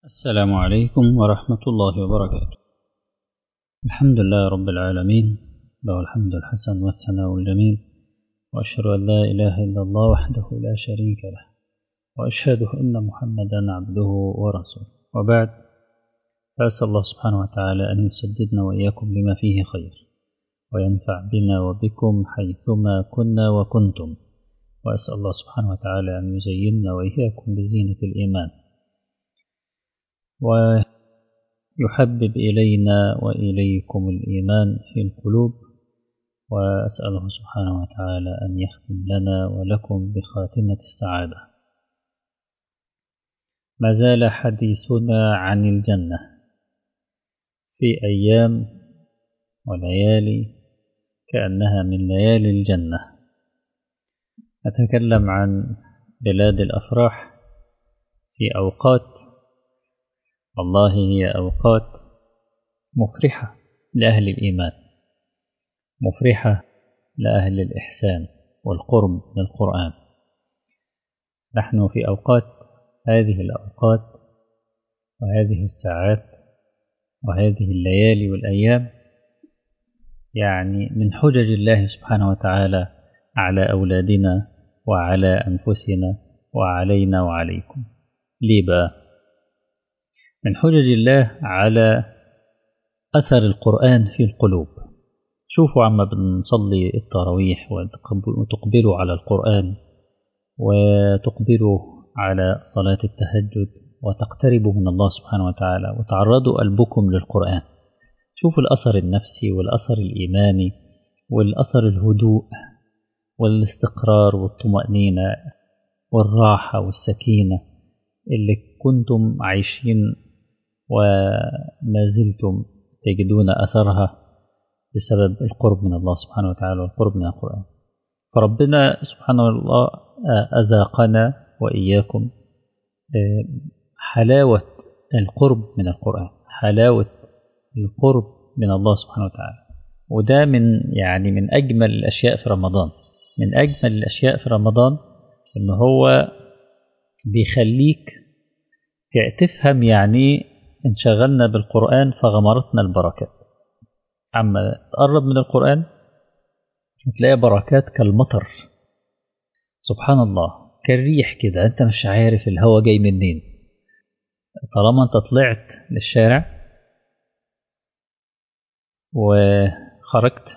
السلام عليكم ورحمة الله وبركاته الحمد لله رب العالمين له الحمد الحسن والثناء الجميل وأشهد أن لا إله إلا الله وحده لا شريك له وأشهد أن محمدا عبده ورسوله وبعد فأسأل الله سبحانه وتعالى أن يسددنا وإياكم لما فيه خير وينفع بنا وبكم حيثما كنا وكنتم وأسأل الله سبحانه وتعالى أن يزيننا وإياكم بزينة الإيمان ويحبب إلينا وإليكم الإيمان في القلوب وأسأله سبحانه وتعالى أن يختم لنا ولكم بخاتمة السعادة ما زال حديثنا عن الجنة في أيام وليالي كأنها من ليالي الجنة نتكلم عن بلاد الأفراح في أوقات والله هي أوقات مفرحة لأهل الإيمان مفرحة لأهل الإحسان والقرب من القرآن نحن في أوقات هذه الأوقات وهذه الساعات وهذه الليالي والأيام يعني من حجج الله سبحانه وتعالى على أولادنا وعلى أنفسنا وعلينا وعليكم ليه بقى من حجج الله على أثر القرآن في القلوب شوفوا عما بنصلي التراويح وتقبلوا على القرآن وتقبلوا على صلاة التهجد وتقتربوا من الله سبحانه وتعالى وتعرضوا قلبكم للقرآن شوفوا الأثر النفسي والأثر الإيماني والأثر الهدوء والاستقرار والطمأنينة والراحة والسكينة اللي كنتم عايشين وما زلتم تجدون أثرها بسبب القرب من الله سبحانه وتعالى والقرب من القرآن فربنا سبحانه الله أذاقنا وإياكم حلاوة القرب من القرآن حلاوة القرب من الله سبحانه وتعالى وده من يعني من أجمل الأشياء في رمضان من أجمل الأشياء في رمضان إن هو بيخليك تفهم يعني انشغلنا بالقرآن فغمرتنا البركات أما تقرب من القرآن تلاقي بركات كالمطر سبحان الله كالريح كده أنت مش عارف الهوا جاي منين طالما أنت طلعت للشارع وخرجت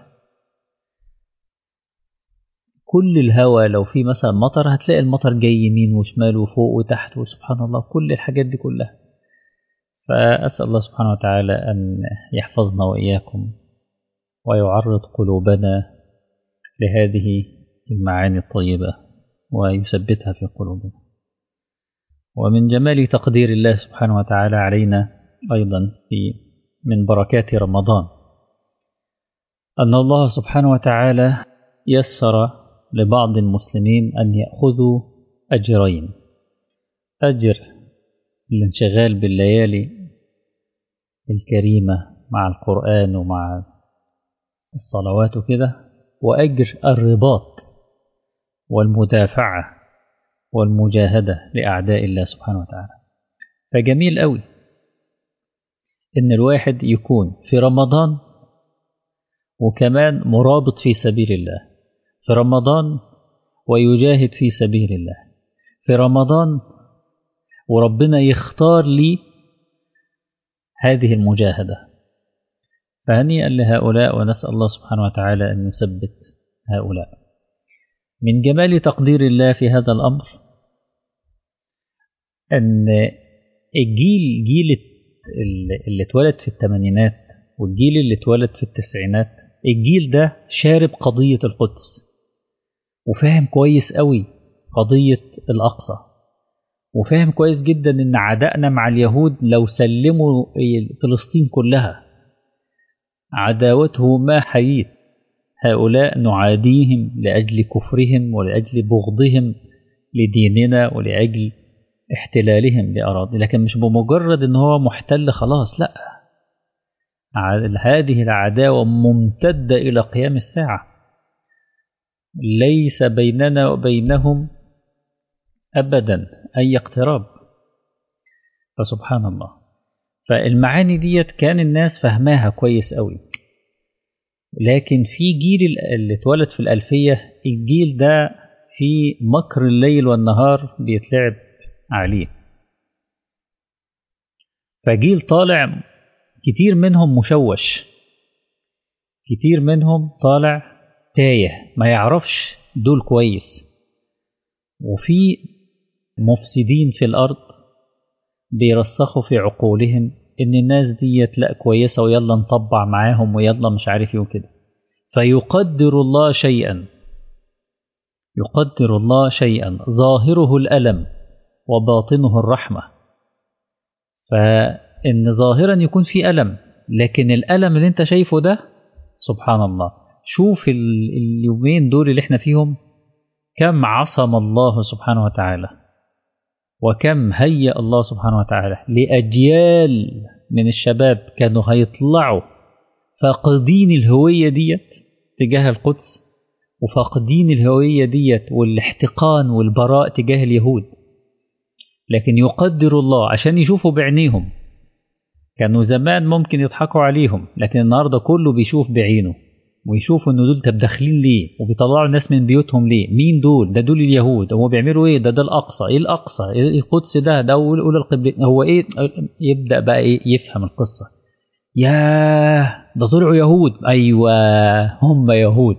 كل الهوا لو في مثلا مطر هتلاقي المطر جاي يمين وشمال وفوق وتحت وسبحان الله كل الحاجات دي كلها فأسأل الله سبحانه وتعالى أن يحفظنا وإياكم ويعرض قلوبنا لهذه المعاني الطيبة ويثبتها في قلوبنا ومن جمال تقدير الله سبحانه وتعالى علينا أيضا في من بركات رمضان أن الله سبحانه وتعالى يسر لبعض المسلمين أن يأخذوا أجرين أجر الانشغال بالليالي الكريمة مع القرآن ومع الصلوات وكده وأجر الرباط والمدافعة والمجاهدة لأعداء الله سبحانه وتعالى فجميل قوي إن الواحد يكون في رمضان وكمان مرابط في سبيل الله في رمضان ويجاهد في سبيل الله في رمضان وربنا يختار لي هذه المجاهدة فهنيئا لهؤلاء ونسأل الله سبحانه وتعالى أن يثبت هؤلاء من جمال تقدير الله في هذا الأمر أن الجيل جيل اللي اتولد في الثمانينات والجيل اللي اتولد في التسعينات الجيل ده شارب قضية القدس وفاهم كويس قوي قضية الأقصى وفاهم كويس جدا ان عدائنا مع اليهود لو سلموا فلسطين كلها عداوته ما حييت هؤلاء نعاديهم لأجل كفرهم ولأجل بغضهم لديننا ولأجل احتلالهم لأراضي لكن مش بمجرد ان هو محتل خلاص لا هذه العداوة ممتدة إلى قيام الساعة ليس بيننا وبينهم أبدا أي اقتراب فسبحان الله فالمعاني ديت كان الناس فهماها كويس قوي لكن في جيل اللي اتولد في الألفية الجيل ده في مكر الليل والنهار بيتلعب عليه فجيل طالع كتير منهم مشوش كتير منهم طالع تايه ما يعرفش دول كويس وفي مفسدين في الأرض بيرسخوا في عقولهم إن الناس ديت لأ كويسة ويلا نطبع معاهم ويلا مش عارف ايه وكده فيقدر الله شيئا يقدر الله شيئا ظاهره الألم وباطنه الرحمة فإن ظاهرا يكون في ألم لكن الألم اللي انت شايفه ده سبحان الله شوف اليومين دول اللي احنا فيهم كم عصم الله سبحانه وتعالى وكم هيأ الله سبحانه وتعالى لأجيال من الشباب كانوا هيطلعوا فاقدين الهوية ديت تجاه القدس وفاقدين الهوية ديت والاحتقان والبراء تجاه اليهود لكن يقدر الله عشان يشوفوا بعينيهم كانوا زمان ممكن يضحكوا عليهم لكن النهارده كله بيشوف بعينه ويشوفوا ان دول طب داخلين ليه وبيطلعوا الناس من بيوتهم ليه مين دول ده دول اليهود هو بيعملوا ايه ده ده الاقصى ايه الاقصى ايه القدس ده ده اولى القبل هو ايه يبدا بقى ايه يفهم القصه ياه ده طلعوا يهود ايوه هم يهود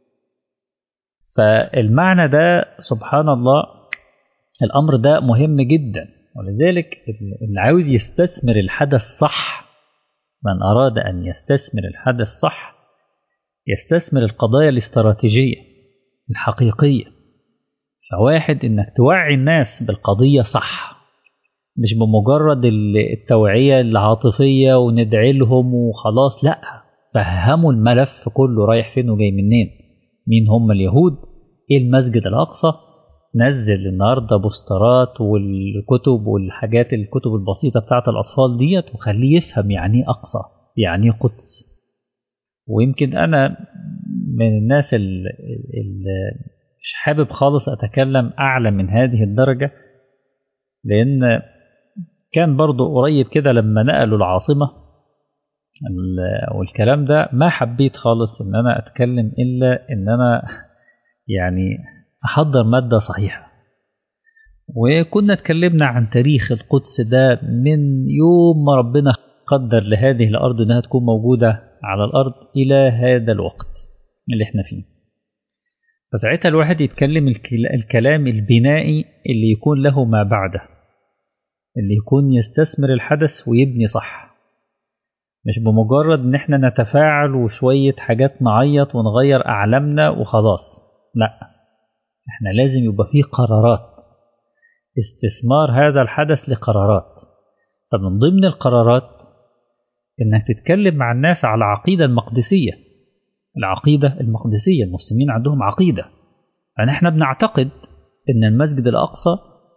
فالمعنى ده سبحان الله الامر ده مهم جدا ولذلك اللي عاوز يستثمر الحدث صح من اراد ان يستثمر الحدث صح يستثمر القضايا الاستراتيجيه الحقيقيه فواحد انك توعي الناس بالقضيه صح مش بمجرد التوعيه العاطفيه وندعي لهم وخلاص لا فهموا الملف كله رايح فين وجاي منين مين هم اليهود ايه المسجد الاقصى نزل النهارده بوسترات والكتب والحاجات الكتب البسيطه بتاعت الاطفال ديت وخليه يفهم يعني ايه اقصى يعني ايه قدس ويمكن انا من الناس اللي مش حابب خالص اتكلم اعلى من هذه الدرجه لان كان برضو قريب كده لما نقلوا العاصمه والكلام ده ما حبيت خالص ان انا اتكلم الا ان انا يعني احضر ماده صحيحه وكنا اتكلمنا عن تاريخ القدس ده من يوم ما ربنا قدر لهذه الارض انها تكون موجوده على الارض الى هذا الوقت اللي احنا فيه فساعتها الواحد يتكلم الكلام البنائي اللي يكون له ما بعده اللي يكون يستثمر الحدث ويبني صح مش بمجرد ان احنا نتفاعل وشوية حاجات نعيط ونغير اعلامنا وخلاص لا احنا لازم يبقى فيه قرارات استثمار هذا الحدث لقرارات فمن ضمن القرارات انك تتكلم مع الناس على العقيدة المقدسية العقيدة المقدسية المسلمين عندهم عقيدة فنحن بنعتقد ان المسجد الاقصى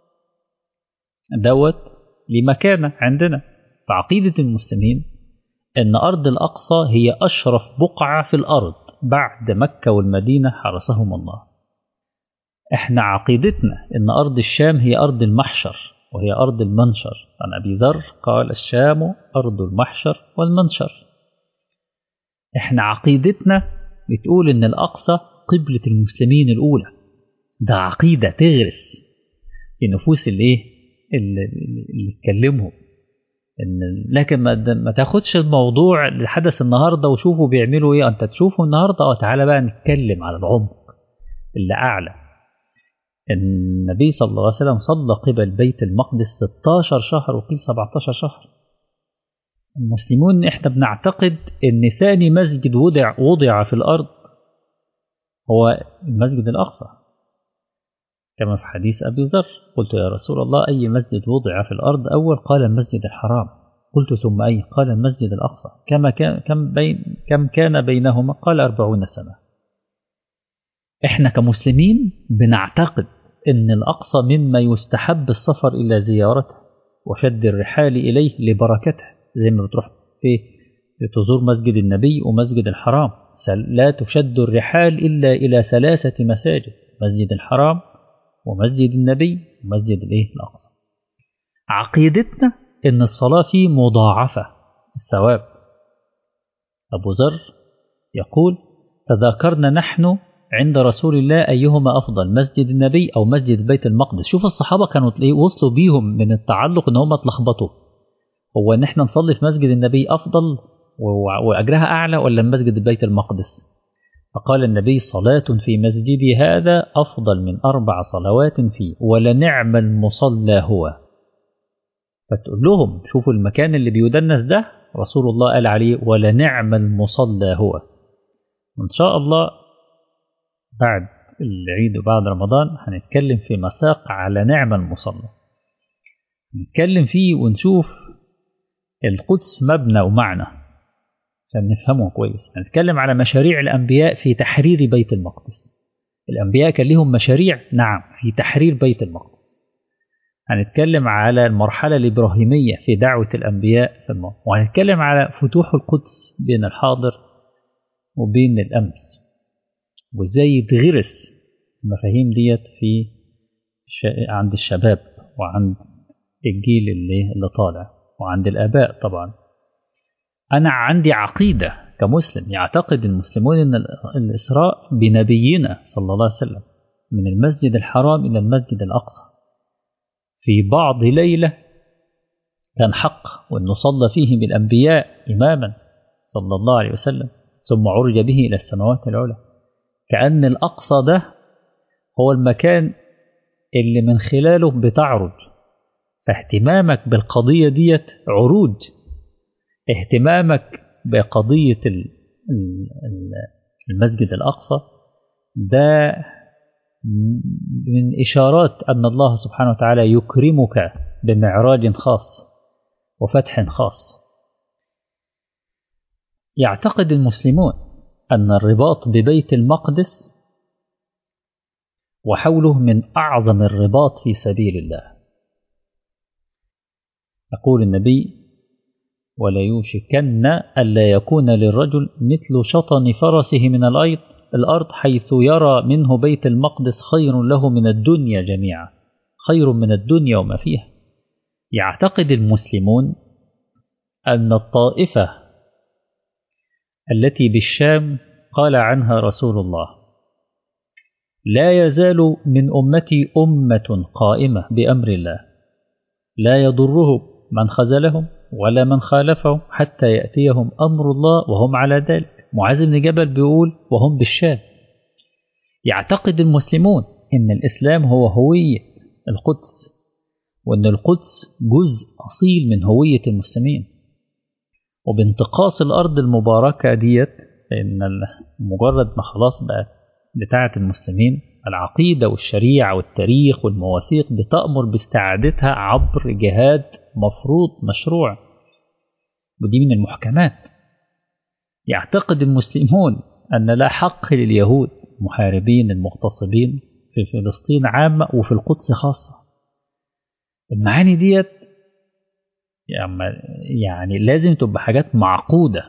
دوت لمكانة عندنا فعقيدة المسلمين ان ارض الاقصى هي اشرف بقعة في الارض بعد مكة والمدينة حرسهم الله احنا عقيدتنا ان ارض الشام هي ارض المحشر وهي ارض المنشر عن ابي ذر قال الشام ارض المحشر والمنشر احنا عقيدتنا بتقول ان الاقصى قبلة المسلمين الاولى ده عقيدة تغرس في نفوس الايه اللي, اللي اتكلمهم إن لكن ما, ما تاخدش الموضوع اللي حدث النهارده وشوفوا بيعملوا ايه انت تشوفه النهارده اه تعالى بقى نتكلم على العمق اللي اعلى النبي صلى الله عليه وسلم صلى قبل بيت المقدس 16 شهر وقيل 17 شهر المسلمون احنا بنعتقد ان ثاني مسجد وضع وضع في الارض هو المسجد الاقصى كما في حديث ابي ذر قلت يا رسول الله اي مسجد وضع في الارض اول قال المسجد الحرام قلت ثم اي قال المسجد الاقصى كما كان كم بين كم كان بينهما قال أربعون سنه احنا كمسلمين بنعتقد ان الاقصى مما يستحب السفر الى زيارته وشد الرحال اليه لبركته زي ما بتروح في تزور مسجد النبي ومسجد الحرام لا تشد الرحال الا الى ثلاثه مساجد مسجد الحرام ومسجد النبي ومسجد الايه الاقصى عقيدتنا إن الصلاة فيه مضاعفة الثواب أبو ذر يقول تذاكرنا نحن عند رسول الله أيهما أفضل مسجد النبي أو مسجد بيت المقدس شوف الصحابة كانوا تلاقيه وصلوا بيهم من التعلق إن هم اتلخبطوا هو إن إحنا نصلي في مسجد النبي أفضل وأجرها أعلى ولا مسجد بيت المقدس فقال النبي صلاة في مسجدي هذا أفضل من أربع صلوات فيه ولنعم المصلى هو فتقول لهم شوفوا المكان اللي بيدنس ده رسول الله قال عليه ولنعم المصلى هو وإن شاء الله بعد العيد وبعد رمضان هنتكلم في مساق على نعم المصلى نتكلم فيه ونشوف القدس مبنى ومعنى عشان نفهمه كويس هنتكلم على مشاريع الأنبياء في تحرير بيت المقدس الأنبياء كان لهم مشاريع نعم في تحرير بيت المقدس هنتكلم على المرحلة الإبراهيمية في دعوة الأنبياء في الموت وهنتكلم على فتوح القدس بين الحاضر وبين الأمس وإزاي يتغرس المفاهيم ديت في عند الشباب وعند الجيل اللي, اللي طالع وعند الآباء طبعا أنا عندي عقيدة كمسلم يعتقد المسلمون أن الإسراء بنبينا صلى الله عليه وسلم من المسجد الحرام إلى المسجد الأقصى في بعض ليلة كان حق وأنه صلى فيه بالأنبياء إماما صلى الله عليه وسلم ثم عرج به إلى السماوات العلى كأن الأقصى ده هو المكان اللي من خلاله بتعرج فاهتمامك بالقضية ديت عروج اهتمامك بقضية المسجد الأقصى ده من إشارات أن الله سبحانه وتعالى يكرمك بمعراج خاص وفتح خاص يعتقد المسلمون أن الرباط ببيت المقدس وحوله من أعظم الرباط في سبيل الله يقول النبي ولا يوشكن ألا يكون للرجل مثل شطن فرسه من الأرض الأرض حيث يرى منه بيت المقدس خير له من الدنيا جميعا خير من الدنيا وما فيها يعتقد المسلمون أن الطائفة التي بالشام قال عنها رسول الله لا يزال من أمتي أمة قائمة بأمر الله لا يضرهم من خذلهم ولا من خالفهم حتى يأتيهم أمر الله وهم على ذلك معاذ بن جبل بيقول وهم بالشام يعتقد المسلمون أن الإسلام هو هوية القدس وأن القدس جزء أصيل من هوية المسلمين وبانتقاص الأرض المباركة ديت إن مجرد ما خلاص بقت بتاعة المسلمين العقيدة والشريعة والتاريخ والمواثيق بتأمر باستعادتها عبر جهاد مفروض مشروع ودي من المحكمات يعتقد المسلمون أن لا حق لليهود محاربين المغتصبين في فلسطين عامة وفي القدس خاصة المعاني ديت يعني لازم تبقى حاجات معقودة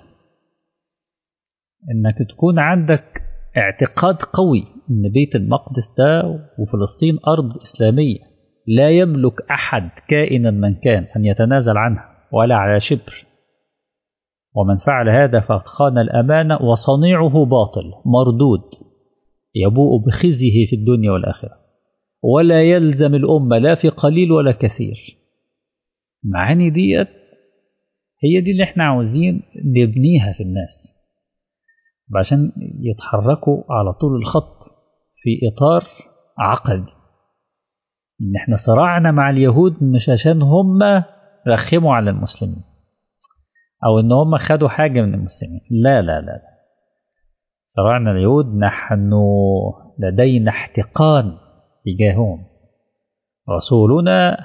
انك تكون عندك اعتقاد قوي ان بيت المقدس ده وفلسطين ارض اسلاميه لا يملك احد كائنا من كان ان يتنازل عنها ولا على شبر ومن فعل هذا فقد خان الامانه وصنيعه باطل مردود يبوء بخزيه في الدنيا والاخره ولا يلزم الامه لا في قليل ولا كثير معاني ديت هي دي اللي احنا عاوزين نبنيها في الناس عشان يتحركوا على طول الخط في إطار عقدي إن إحنا صراعنا مع اليهود مش عشان هم رخموا على المسلمين أو إن هم خدوا حاجة من المسلمين لا لا لا, لا. صراعنا اليهود نحن لدينا احتقان تجاههم رسولنا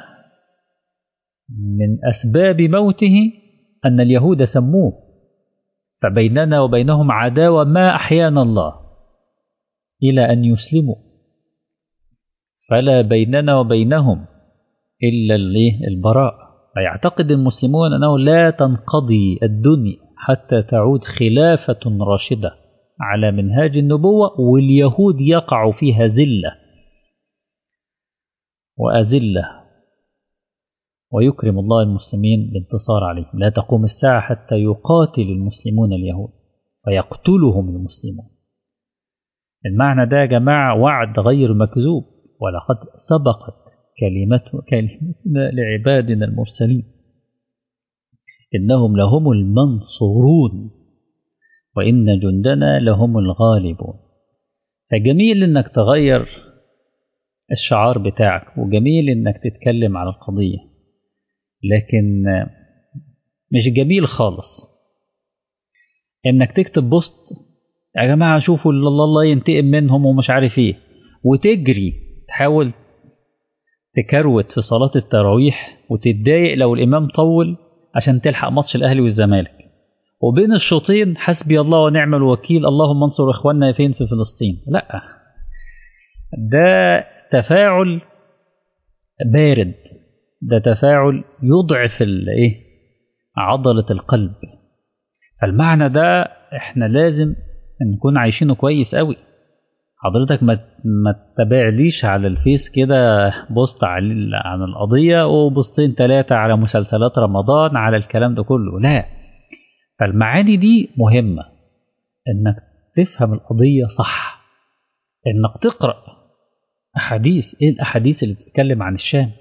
من أسباب موته أن اليهود سموه فبيننا وبينهم عداوة ما أحيانا الله إلى أن يسلموا فلا بيننا وبينهم إلا البراء فيعتقد المسلمون أنه لا تنقضي الدنيا حتى تعود خلافة راشدة على منهاج النبوة واليهود يقع فيها زلة وأذلة ويكرم الله المسلمين بانتصار عليهم لا تقوم الساعة حتى يقاتل المسلمون اليهود فيقتلهم المسلمون المعنى ده يا جماعة وعد غير مكذوب ولقد سبقت كلمته كلمتنا لعبادنا المرسلين إنهم لهم المنصورون وإن جندنا لهم الغالبون فجميل إنك تغير الشعار بتاعك وجميل إنك تتكلم على القضية لكن مش جميل خالص إنك تكتب بوست يا جماعة شوفوا الله الله ينتقم منهم ومش عارف إيه وتجري تحاول تكروت في صلاة التراويح وتتضايق لو الإمام طول عشان تلحق ماتش الأهلي والزمالك وبين الشوطين حسبي الله ونعم الوكيل اللهم انصر إخواننا فين في فلسطين لا ده تفاعل بارد ده تفاعل يضعف الايه عضلة القلب فالمعنى ده احنا لازم نكون عايشينه كويس قوي حضرتك ما ما تتابعليش على الفيس كده بوست عن القضية وبوستين ثلاثة على مسلسلات رمضان على الكلام ده كله لا فالمعاني دي مهمة انك تفهم القضية صح انك تقرأ أحاديث إيه الأحاديث اللي بتتكلم عن الشام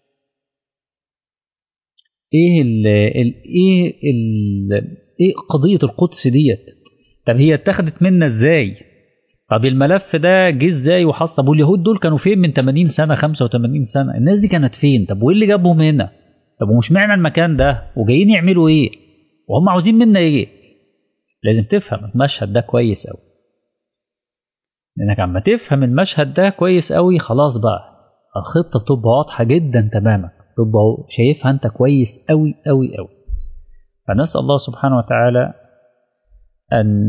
إيه ال ال إيه ال إيه قضية القدس ديت طب هي اتخذت منا إزاي طب الملف ده جه إزاي وحصل طب واليهود دول كانوا فين من 80 سنة 85 سنة الناس دي كانت فين طب وإيه اللي جابهم هنا طب ومش معنى المكان ده وجايين يعملوا إيه وهم عاوزين منا إيه لازم تفهم المشهد ده كويس أوي لانك عما تفهم المشهد ده كويس قوي خلاص بقى الخطه بتبقى واضحه جدا تماما تبقى شايفها انت كويس قوي قوي قوي فنسال الله سبحانه وتعالى ان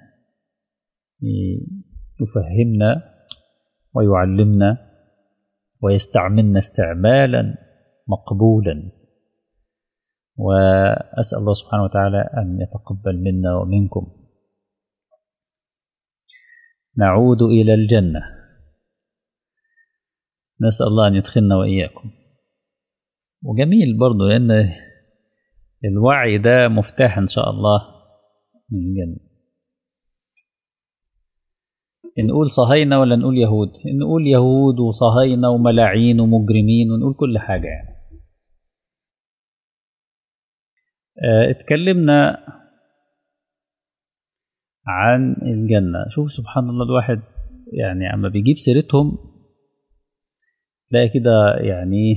يفهمنا ويعلمنا ويستعملنا استعمالا مقبولا واسال الله سبحانه وتعالى ان يتقبل منا ومنكم نعود إلى الجنة نسأل الله أن يدخلنا وإياكم وجميل برضو لأن الوعي ده مفتاح إن شاء الله من الجنة نقول صهاينة ولا نقول يهود نقول يهود وصهاينة وملاعين ومجرمين ونقول كل حاجة يعني اه اتكلمنا عن الجنة شوف سبحان الله الواحد يعني أما بيجيب سيرتهم تلاقي كده يعني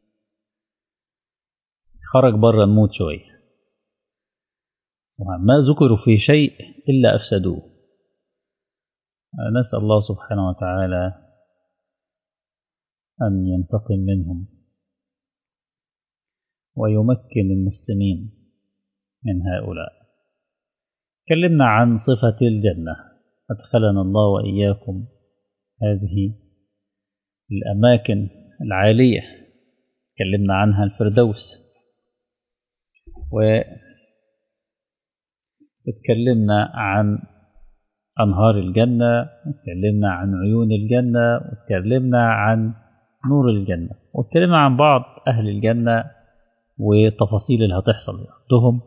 خرج بره الموت شوية ما ذكروا في شيء إلا أفسدوه نسأل الله سبحانه وتعالى أن ينتقم منهم ويمكن المسلمين من هؤلاء تكلمنا عن صفة الجنة أدخلنا الله وإياكم هذه الأماكن العالية تكلمنا عنها الفردوس واتكلمنا عن أنهار الجنة واتكلمنا عن عيون الجنة واتكلمنا عن نور الجنة واتكلمنا عن بعض أهل الجنة وتفاصيل اللي هتحصل عندهم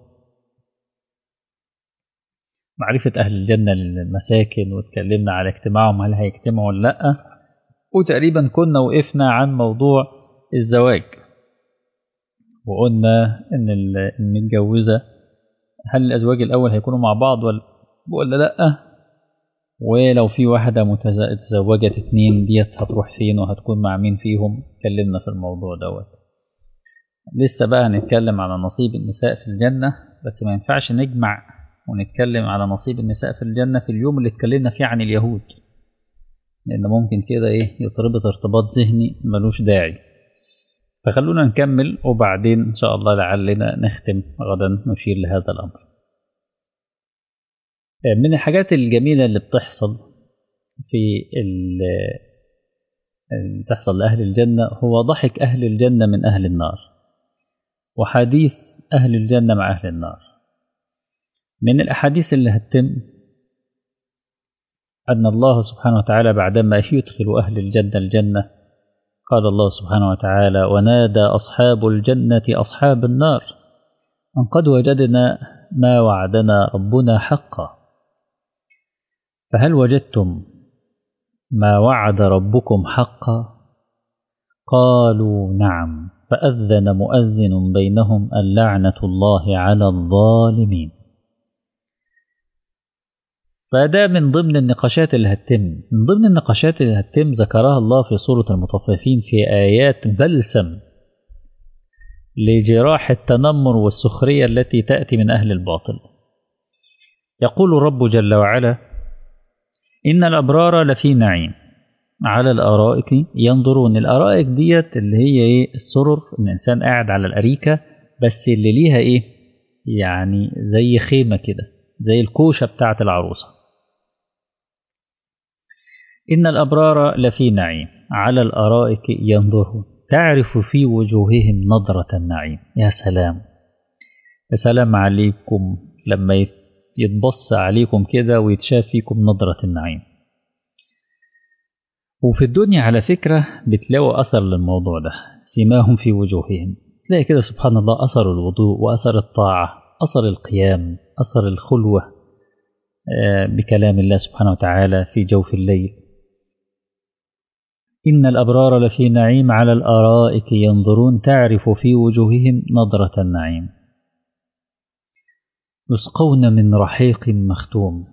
معرفة أهل الجنة للمساكن واتكلمنا على اجتماعهم هل هيجتمعوا ولا لأ وتقريبا كنا وقفنا عن موضوع الزواج وقلنا إن المتجوزة هل الأزواج الأول هيكونوا مع بعض ولا ولا لأ ولو في واحدة تزوجت اتنين ديت هتروح فين وهتكون مع مين فيهم اتكلمنا في الموضوع دوت لسه بقى هنتكلم على نصيب النساء في الجنة بس ما ينفعش نجمع ونتكلم على نصيب النساء في الجنة في اليوم اللي اتكلمنا فيه عن اليهود لأن ممكن كده إيه يتربط ارتباط ذهني ملوش داعي فخلونا نكمل وبعدين إن شاء الله لعلنا نختم غدا نشير لهذا الأمر من الحاجات الجميلة اللي بتحصل في اللي تحصل لأهل الجنة هو ضحك أهل الجنة من أهل النار وحديث أهل الجنة مع أهل النار من الأحاديث اللي هتتم أن الله سبحانه وتعالى بعدما يدخل أهل الجنة الجنة قال الله سبحانه وتعالى ونادى أصحاب الجنة أصحاب النار أن قد وجدنا ما وعدنا ربنا حقا فهل وجدتم ما وعد ربكم حقا قالوا نعم فأذن مؤذن بينهم اللعنة الله على الظالمين فده من ضمن النقاشات اللي هتتم من ضمن النقاشات اللي هتتم ذكرها الله في سورة المطففين في آيات بلسم لجراح التنمر والسخرية التي تأتي من أهل الباطل يقول الرب جل وعلا إن الأبرار لفي نعيم على الأرائك ينظرون الأرائك ديت اللي هي إيه السرر الإنسان قاعد على الأريكة بس اللي ليها إيه يعني زي خيمة كده زي الكوشة بتاعة العروسة إن الأبرار لفي نعيم على الأرائك ينظرون تعرف في وجوههم نظرة النعيم يا سلام يا سلام عليكم لما يتبص عليكم كده ويتشاف فيكم نظرة النعيم وفي الدنيا على فكرة بتلاقوا أثر للموضوع ده سيماهم في وجوههم تلاقي كده سبحان الله أثر الوضوء وأثر الطاعة أثر القيام أثر الخلوة بكلام الله سبحانه وتعالى في جوف الليل إن الأبرار لفي نعيم على الأرائك ينظرون تعرف في وجوههم نظرة النعيم يسقون من رحيق مختوم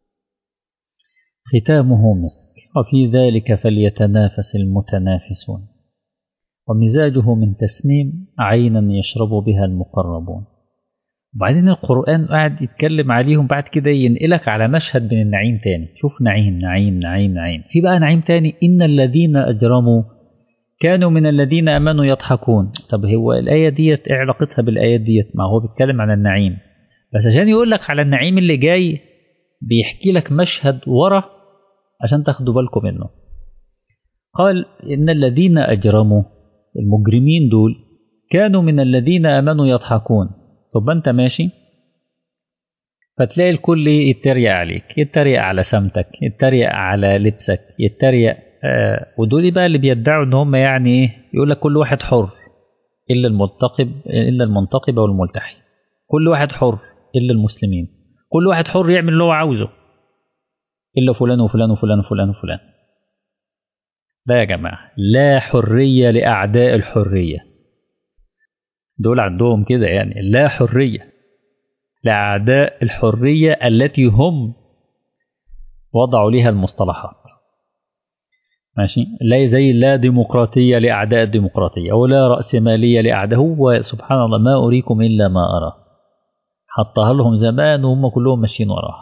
ختامه مسك وفي ذلك فليتنافس المتنافسون ومزاجه من تسنيم عينا يشرب بها المقربون وبعدين القرآن قاعد يتكلم عليهم بعد كده ينقلك على مشهد من النعيم تاني شوف نعيم نعيم نعيم نعيم في بقى نعيم تاني إن الذين أجرموا كانوا من الذين أمنوا يضحكون طب هو الآية ديت إيه علاقتها بالآيات ديت ما هو بيتكلم عن النعيم بس عشان يقول لك على النعيم اللي جاي بيحكي لك مشهد ورا عشان تاخدوا بالكم منه قال إن الذين أجرموا المجرمين دول كانوا من الذين آمنوا يضحكون طب أنت ماشي فتلاقي الكل يتريق عليك يتريق على سمتك يتريق على لبسك يتريق آه ودول بقى اللي بيدعوا ان هم يعني ايه يقول لك كل واحد حر الا المنتقب الا المنتقب والملتحي كل واحد حر الا المسلمين كل واحد حر يعمل اللي هو عاوزه الا فلان وفلان وفلان وفلان وفلان لا يا جماعه لا حريه لاعداء الحريه دول عندهم كده يعني لا حريه لاعداء الحريه التي هم وضعوا لها المصطلحات ماشي لا زي لا ديمقراطيه لاعداء الديمقراطيه ولا راسماليه لاعداء هو سبحان الله ما اريكم الا ما ارى حطها لهم زمان وهم كلهم ماشيين وراها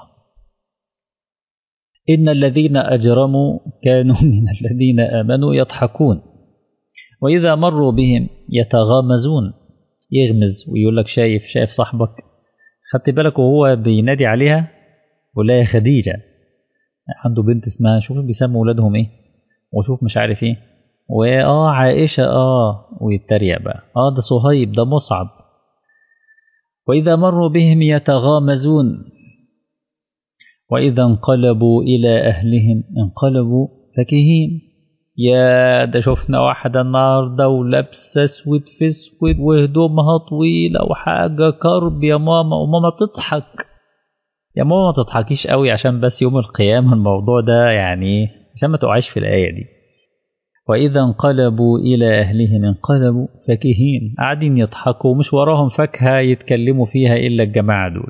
إن الذين أجرموا كانوا من الذين آمنوا يضحكون وإذا مروا بهم يتغامزون يغمز ويقول لك شايف شايف صاحبك خدت بالك وهو بينادي عليها ولا يا خديجة عنده بنت اسمها شوف بيسموا ولادهم ايه وشوف مش عارف ايه واه عائشة اه ويتريق بقى اه ده صهيب ده مصعب وإذا مروا بهم يتغامزون وإذا انقلبوا إلى أهلهم انقلبوا فكهين يا ده شفنا واحدة النهاردة ولابسة اسود في اسود وهدومها طويلة وحاجة كرب يا ماما وماما تضحك يا ماما ما تضحكيش قوي عشان بس يوم القيامة الموضوع ده يعني عشان ما تقعيش في الآية دي وإذا انقلبوا إلى أهلهم انقلبوا فكهين قاعدين يضحكوا مش وراهم فاكهة يتكلموا فيها إلا الجماعة دول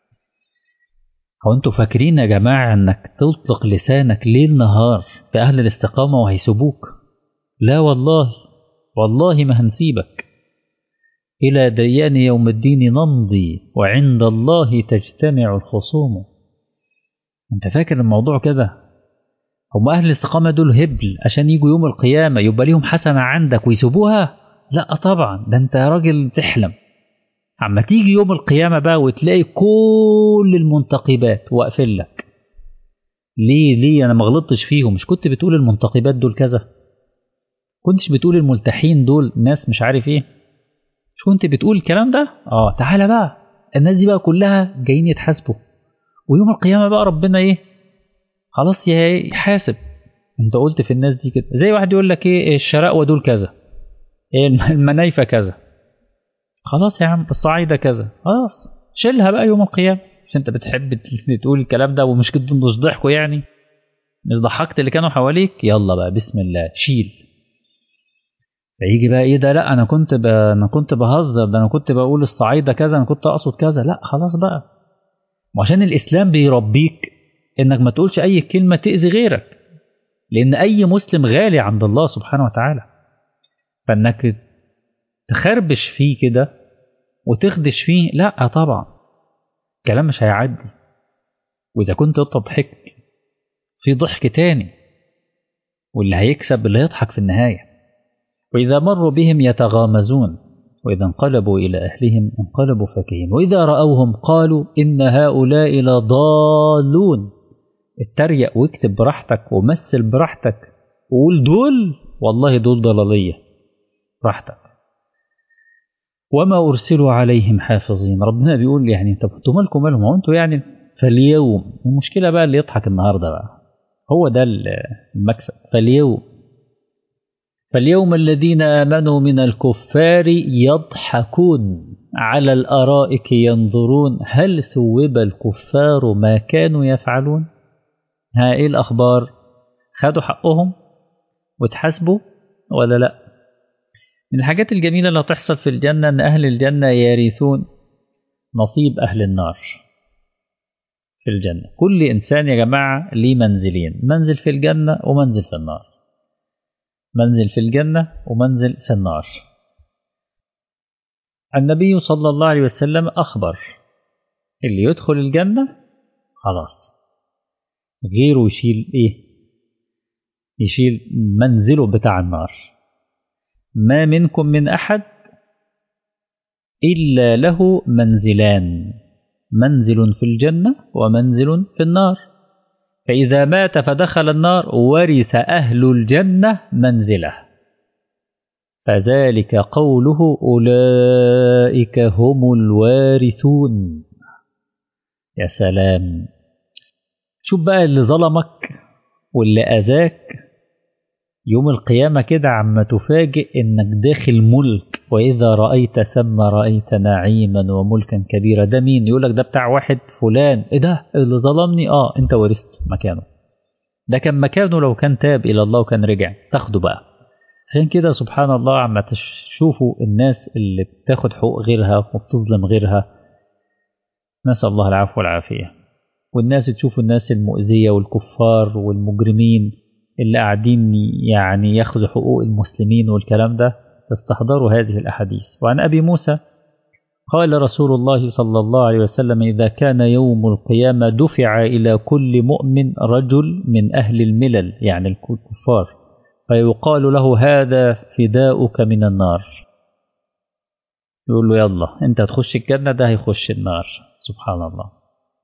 هو انتوا فاكرين يا جماعة انك تطلق لسانك ليل نهار في أهل الاستقامة وهيسيبوك لا والله والله ما هنسيبك إلى ديان يوم الدين نمضي وعند الله تجتمع الخصوم انت فاكر الموضوع كده هم أهل الاستقامة دول هبل عشان يجوا يوم القيامة يبقى ليهم حسنة عندك ويسيبوها لا طبعا ده انت يا راجل تحلم عما تيجي يوم القيامة بقى وتلاقي كل المنتقبات واقفين لك ليه ليه انا ما غلطتش فيهم مش كنت بتقول المنتقبات دول كذا كنتش بتقول الملتحين دول ناس مش عارف ايه مش كنت بتقول الكلام ده اه تعالى بقى الناس دي بقى كلها جايين يتحاسبوا ويوم القيامة بقى ربنا ايه خلاص يحاسب انت قلت في الناس دي كده زي واحد يقول لك ايه الشراء دول كذا ايه المنايفة كذا خلاص يا عم الصعايدة كذا خلاص شيلها بقى يوم القيامة مش انت بتحب تقول الكلام ده ومش كده مش ضحكوا يعني مش ضحكت اللي كانوا حواليك يلا بقى بسم الله شيل فيجي بقى ايه ده لا انا كنت ب... انا كنت بهزر ده انا كنت بقول الصعايده كذا انا كنت اقصد كذا لا خلاص بقى وعشان الاسلام بيربيك انك ما تقولش اي كلمه تاذي غيرك لان اي مسلم غالي عند الله سبحانه وتعالى فانك تخربش فيه كده وتخدش فيه لا طبعا كلام مش هيعدي واذا كنت انت ضحكت في ضحك تاني واللي هيكسب اللي يضحك في النهايه وإذا مروا بهم يتغامزون وإذا انقلبوا إلى أهلهم انقلبوا فكهين وإذا رأوهم قالوا إن هؤلاء لضالون اتريق واكتب براحتك ومثل براحتك وقول دول والله دول ضلالية براحتك وما أرسلوا عليهم حافظين ربنا بيقول يعني طب انتوا مالكم مالهم هو انتوا يعني فاليوم المشكلة بقى اللي يضحك النهاردة بقى هو ده المكسب فاليوم فاليوم الذين آمنوا من الكفار يضحكون على الأرائك ينظرون هل ثوب الكفار ما كانوا يفعلون ها إيه الأخبار خدوا حقهم وتحاسبوا ولا لا من الحاجات الجميلة اللي هتحصل في الجنة أن أهل الجنة يرثون نصيب أهل النار في الجنة كل إنسان يا جماعة ليه منزلين منزل في الجنة ومنزل في النار منزل في الجنة ومنزل في النار النبي صلى الله عليه وسلم أخبر اللي يدخل الجنة خلاص غيره يشيل إيه يشيل منزله بتاع النار ما منكم من أحد إلا له منزلان منزل في الجنة ومنزل في النار فإذا مات فدخل النار ورث أهل الجنة منزله فذلك قوله أولئك هم الوارثون يا سلام شوف بقى اللي ظلمك واللي أذاك يوم القيامة كده عما تفاجئ إنك داخل ملك وإذا رأيت ثم رأيت نعيما وملكا كبيرا ده مين يقولك ده بتاع واحد فلان إيه ده اللي ظلمني آه أنت ورثت مكانه ده كان مكانه لو كان تاب إلى الله وكان رجع تاخده بقى عشان كده سبحان الله عما تشوفوا الناس اللي بتاخد حقوق غيرها وبتظلم غيرها نسأل الله العفو والعافية والناس تشوفوا الناس المؤذية والكفار والمجرمين اللي قاعدين يعني ياخذوا حقوق المسلمين والكلام ده تستحضروا هذه الأحاديث وعن أبي موسى قال رسول الله صلى الله عليه وسلم إذا كان يوم القيامة دفع إلى كل مؤمن رجل من أهل الملل يعني الكفار فيقال له هذا فداؤك من النار يقول له يلا انت هتخش الجنة ده هيخش النار سبحان الله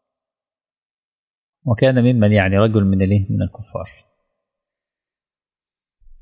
وكان ممن يعني رجل من الايه من الكفار ف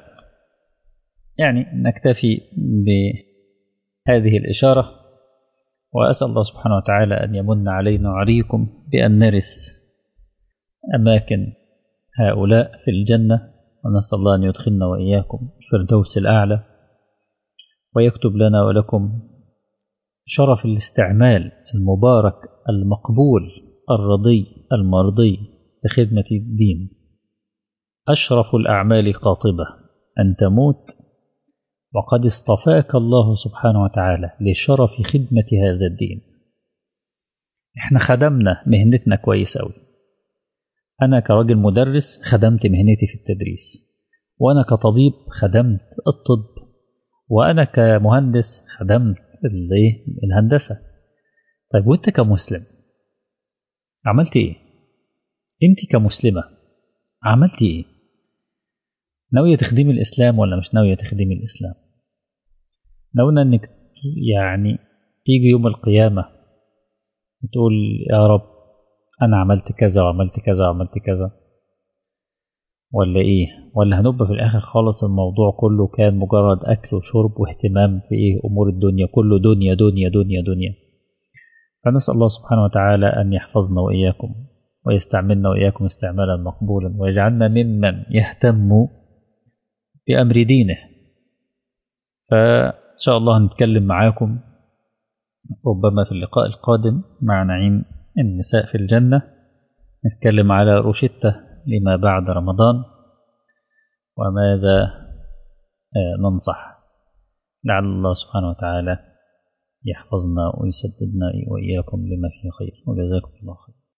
يعني نكتفي بهذه الإشارة وأسأل الله سبحانه وتعالى أن يمن علينا وعليكم بأن نرث أماكن هؤلاء في الجنة ونسأل الله أن يدخلنا وإياكم الفردوس الأعلى ويكتب لنا ولكم شرف الاستعمال المبارك المقبول الرضي المرضي لخدمة الدين أشرف الأعمال قاطبة أن تموت وقد اصطفاك الله سبحانه وتعالى لشرف خدمة هذا الدين احنا خدمنا مهنتنا كويس أوي أنا كراجل مدرس خدمت مهنتي في التدريس وأنا كطبيب خدمت الطب وأنا كمهندس خدمت الهندسة طيب وأنت كمسلم عملت إيه؟ أنت كمسلمة عملت إيه؟ ناوية تخدمي الإسلام ولا مش ناوية تخدمي الإسلام؟ ناوية إنك يعني تيجي يوم القيامة تقول يا رب أنا عملت كذا وعملت كذا وعملت كذا ولا إيه ولا هنبقى في الآخر خالص الموضوع كله كان مجرد أكل وشرب واهتمام في إيه أمور الدنيا كله دنيا دنيا دنيا دنيا فنسأل الله سبحانه وتعالى أن يحفظنا وإياكم ويستعملنا وإياكم استعمالا مقبولا ويجعلنا ممن يهتم بأمر دينه فإن شاء الله نتكلم معاكم ربما في اللقاء القادم مع نعيم النساء في الجنة نتكلم على روشتة لما بعد رمضان وماذا ننصح لعل الله سبحانه وتعالى يحفظنا ويسددنا وإياكم لما فيه خير وجزاكم الله خير